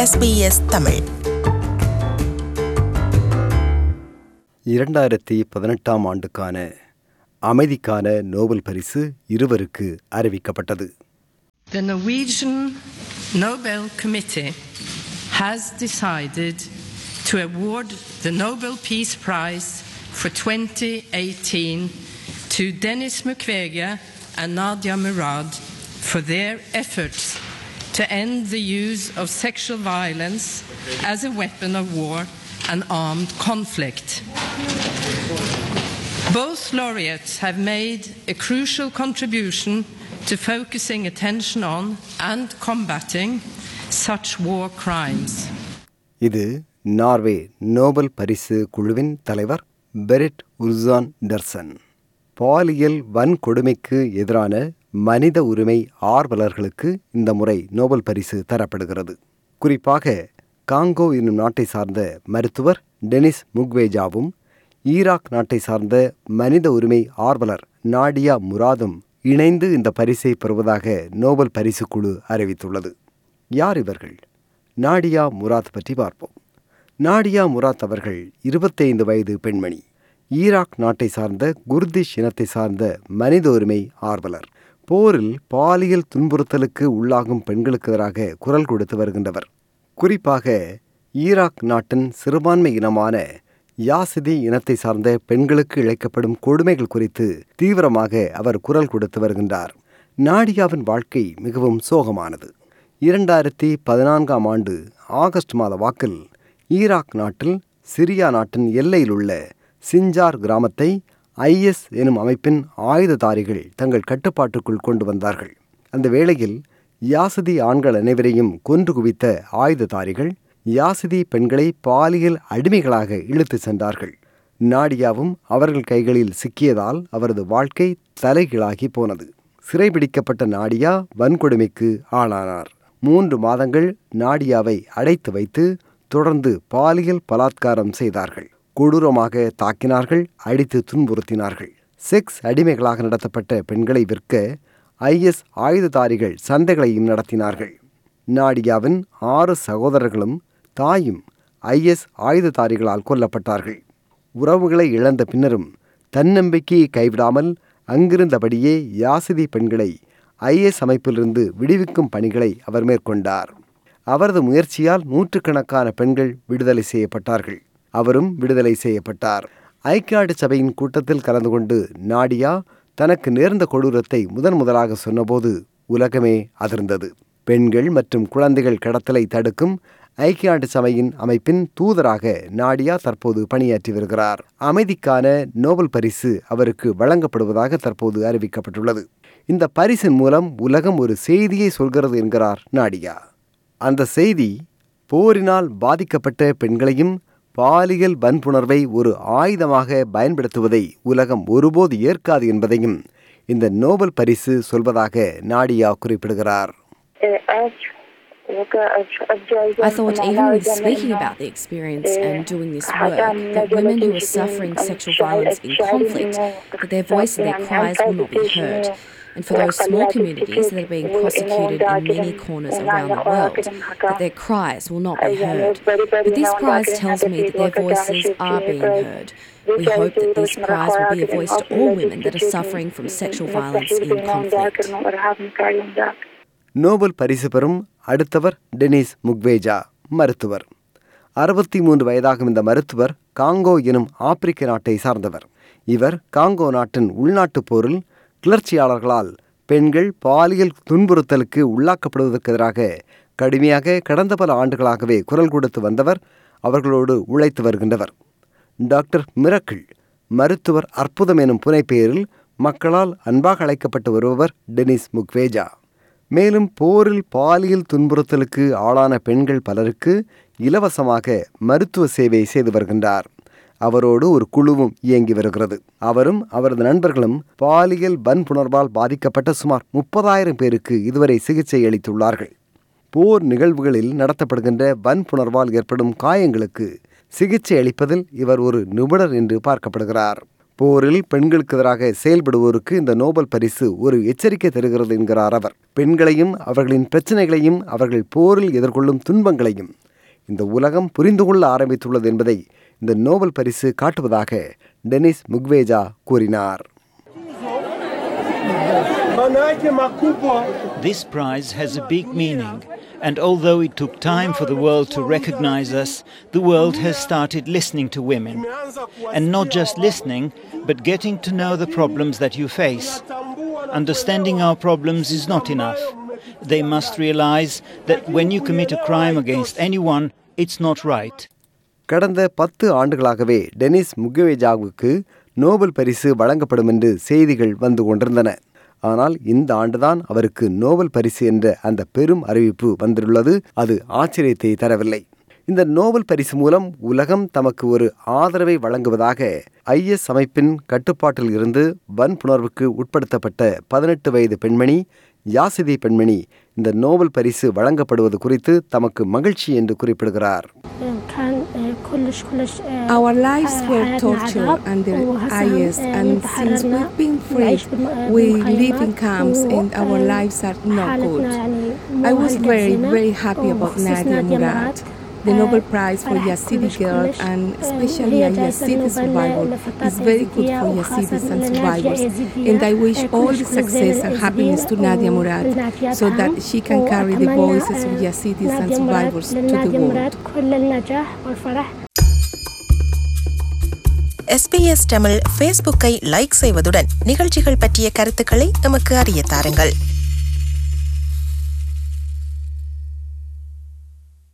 SBS Tamil இரண்டாயிரத்தி பதினெட்டாம் ஆண்டுக்கான அமைதிக்கான நோபல் பரிசு இருவருக்கு அறிவிக்கப்பட்டது The Norwegian Nobel Committee has decided to award the Nobel Peace Prize for 2018 to Denis Mukwege and Nadia Murad for their efforts to end the use of sexual violence as a weapon of war and armed conflict. Both laureates have made a crucial contribution to focusing attention on and combating such war crimes. இது Norway Nobel பரிசு குழுவின் தலைவர் buried உர்சான் டர்சன் பாலியல் வன்கொடுமைக்கு எதிரான மனித உரிமை ஆர்வலர்களுக்கு இந்த முறை நோபல் பரிசு தரப்படுகிறது குறிப்பாக காங்கோ என்னும் நாட்டை சார்ந்த மருத்துவர் டெனிஸ் முக்வேஜாவும் ஈராக் நாட்டை சார்ந்த மனித உரிமை ஆர்வலர் நாடியா முராதும் இணைந்து இந்த பரிசை பெறுவதாக நோபல் பரிசு குழு அறிவித்துள்ளது யார் இவர்கள் நாடியா முராத் பற்றி பார்ப்போம் நாடியா முராத் அவர்கள் இருபத்தைந்து வயது பெண்மணி ஈராக் நாட்டை சார்ந்த குர்திஷ் இனத்தை சார்ந்த மனித உரிமை ஆர்வலர் போரில் பாலியல் துன்புறுத்தலுக்கு உள்ளாகும் பெண்களுக்கு எதிராக குரல் கொடுத்து வருகின்றவர் குறிப்பாக ஈராக் நாட்டின் சிறுபான்மை இனமான யாசிதி இனத்தை சார்ந்த பெண்களுக்கு இழைக்கப்படும் கொடுமைகள் குறித்து தீவிரமாக அவர் குரல் கொடுத்து வருகின்றார் நாடியாவின் வாழ்க்கை மிகவும் சோகமானது இரண்டாயிரத்தி பதினான்காம் ஆண்டு ஆகஸ்ட் மாத வாக்கில் ஈராக் நாட்டில் சிரியா நாட்டின் எல்லையில் உள்ள சிஞ்சார் கிராமத்தை ஐஎஸ் எனும் அமைப்பின் ஆயுததாரிகள் தங்கள் கட்டுப்பாட்டுக்குள் கொண்டு வந்தார்கள் அந்த வேளையில் யாசதி ஆண்கள் அனைவரையும் கொன்று குவித்த ஆயுததாரிகள் யாசிதி பெண்களை பாலியல் அடிமைகளாக இழுத்துச் சென்றார்கள் நாடியாவும் அவர்கள் கைகளில் சிக்கியதால் அவரது வாழ்க்கை தலைகீழாகி போனது சிறைபிடிக்கப்பட்ட நாடியா வன்கொடுமைக்கு ஆளானார் மூன்று மாதங்கள் நாடியாவை அடைத்து வைத்து தொடர்ந்து பாலியல் பலாத்காரம் செய்தார்கள் கொடூரமாக தாக்கினார்கள் அடித்து துன்புறுத்தினார்கள் செக்ஸ் அடிமைகளாக நடத்தப்பட்ட பெண்களை விற்க ஐஎஸ் ஆயுததாரிகள் சந்தைகளையும் நடத்தினார்கள் நாடியாவின் ஆறு சகோதரர்களும் தாயும் ஐஎஸ் ஆயுததாரிகளால் கொல்லப்பட்டார்கள் உறவுகளை இழந்த பின்னரும் தன்னம்பிக்கையை கைவிடாமல் அங்கிருந்தபடியே யாசிதி பெண்களை ஐஎஸ் அமைப்பிலிருந்து விடுவிக்கும் பணிகளை அவர் மேற்கொண்டார் அவரது முயற்சியால் நூற்றுக்கணக்கான பெண்கள் விடுதலை செய்யப்பட்டார்கள் அவரும் விடுதலை செய்யப்பட்டார் ஐக்கிய நாடு சபையின் கூட்டத்தில் கலந்து கொண்டு நாடியா தனக்கு நேர்ந்த கொடூரத்தை முதன் முதலாக சொன்னபோது உலகமே அதிர்ந்தது பெண்கள் மற்றும் குழந்தைகள் கடத்தலை தடுக்கும் ஐக்கிய நாடு சபையின் அமைப்பின் தூதராக நாடியா தற்போது பணியாற்றி வருகிறார் அமைதிக்கான நோபல் பரிசு அவருக்கு வழங்கப்படுவதாக தற்போது அறிவிக்கப்பட்டுள்ளது இந்த பரிசின் மூலம் உலகம் ஒரு செய்தியை சொல்கிறது என்கிறார் நாடியா அந்த செய்தி போரினால் பாதிக்கப்பட்ட பெண்களையும் பாலியல் வன்புணர்வை ஒரு ஆயுதமாக பயன்படுத்துவதை உலகம் ஒருபோது ஏற்காது என்பதையும் இந்த நோபல் பரிசு சொல்வதாக நாடியா குறிப்பிடுகிறார் I thought even with speaking about the experience and doing this work, that women who are suffering sexual violence in conflict, that their voice and their cries will not be heard. And for those small communities that are being prosecuted in many corners around the world, that their cries will not be heard. But this prize tells me that their voices are being heard. We hope that this prize will be a voice to all women that are suffering from sexual violence in conflict. Nobel பரிசு பெறும் அடுத்தவர் Denis முக்வேஜா மருத்துவர் அறுபத்தி மூன்று வயதாகும் இந்த மருத்துவர் Congo எனும் ஆப்பிரிக்க நாட்டை சார்ந்தவர் இவர் காங்கோ நாட்டின் உள்நாட்டுப் போரில் கிளர்ச்சியாளர்களால் பெண்கள் பாலியல் துன்புறுத்தலுக்கு உள்ளாக்கப்படுவதற்கு எதிராக கடுமையாக கடந்த பல ஆண்டுகளாகவே குரல் கொடுத்து வந்தவர் அவர்களோடு உழைத்து வருகின்றவர் டாக்டர் மிரக்கிள் மருத்துவர் அற்புதம் எனும் புனைப்பெயரில் மக்களால் அன்பாக அழைக்கப்பட்டு வருபவர் டெனிஸ் முக்வேஜா மேலும் போரில் பாலியல் துன்புறுத்தலுக்கு ஆளான பெண்கள் பலருக்கு இலவசமாக மருத்துவ சேவை செய்து வருகின்றார் அவரோடு ஒரு குழுவும் இயங்கி வருகிறது அவரும் அவரது நண்பர்களும் பாலியல் வன்புணர்வால் பாதிக்கப்பட்ட சுமார் முப்பதாயிரம் பேருக்கு இதுவரை சிகிச்சை அளித்துள்ளார்கள் போர் நிகழ்வுகளில் நடத்தப்படுகின்ற வன்புணர்வால் ஏற்படும் காயங்களுக்கு சிகிச்சை அளிப்பதில் இவர் ஒரு நிபுணர் என்று பார்க்கப்படுகிறார் போரில் பெண்களுக்கு எதிராக செயல்படுவோருக்கு இந்த நோபல் பரிசு ஒரு எச்சரிக்கை தருகிறது என்கிறார் அவர் பெண்களையும் அவர்களின் பிரச்சனைகளையும் அவர்கள் போரில் எதிர்கொள்ளும் துன்பங்களையும் இந்த உலகம் புரிந்து கொள்ள ஆரம்பித்துள்ளது என்பதை இந்த நோபல் பரிசு காட்டுவதாக டெனிஸ் முக்வேஜா கூறினார் This prize has a big meaning, and although it took time for the world to recognize us, the world has started listening to women. And not just listening, but getting to know the problems that you face. Understanding our problems is not enough. They must realize that when you commit a crime against anyone, it's not right. கடந்த பத்து ஆண்டுகளாகவே Denis முகவேஜாவுக்கு Nobel பரிசு வழங்கப்படும் என்று செய்திகள் வந்து கொண்டிருந்தன ஆனால் இந்த ஆண்டுதான் அவருக்கு நோபல் பரிசு என்ற அந்த பெரும் அறிவிப்பு வந்துள்ளது அது ஆச்சரியத்தை தரவில்லை இந்த நோபல் பரிசு மூலம் உலகம் தமக்கு ஒரு ஆதரவை வழங்குவதாக ஐஎஸ் அமைப்பின் கட்டுப்பாட்டில் இருந்து வன்புணர்வுக்கு உட்படுத்தப்பட்ட பதினெட்டு வயது பெண்மணி யாசிதி பெண்மணி இந்த நோபல் பரிசு வழங்கப்படுவது குறித்து தமக்கு மகிழ்ச்சி என்று குறிப்பிடுகிறார் Our lives were tortured under IS, and since we've been free, we live in camps and our lives are not good. I was very, very happy about Nadia Murad. The Nobel Prize for Yazidi girl and especially a Yazidi survivor is very good for Yazidis and survivors. And I wish all the success and happiness to Nadia Murad so that she can carry the voices of Yazidis and survivors to the world. SBS Tamil ஃபேஸ்புக்கை like செய்வதுடன் நிகழ்ச்சிகள் பற்றிய கருத்துக்களை எமக்கு அறிய தாருங்கள்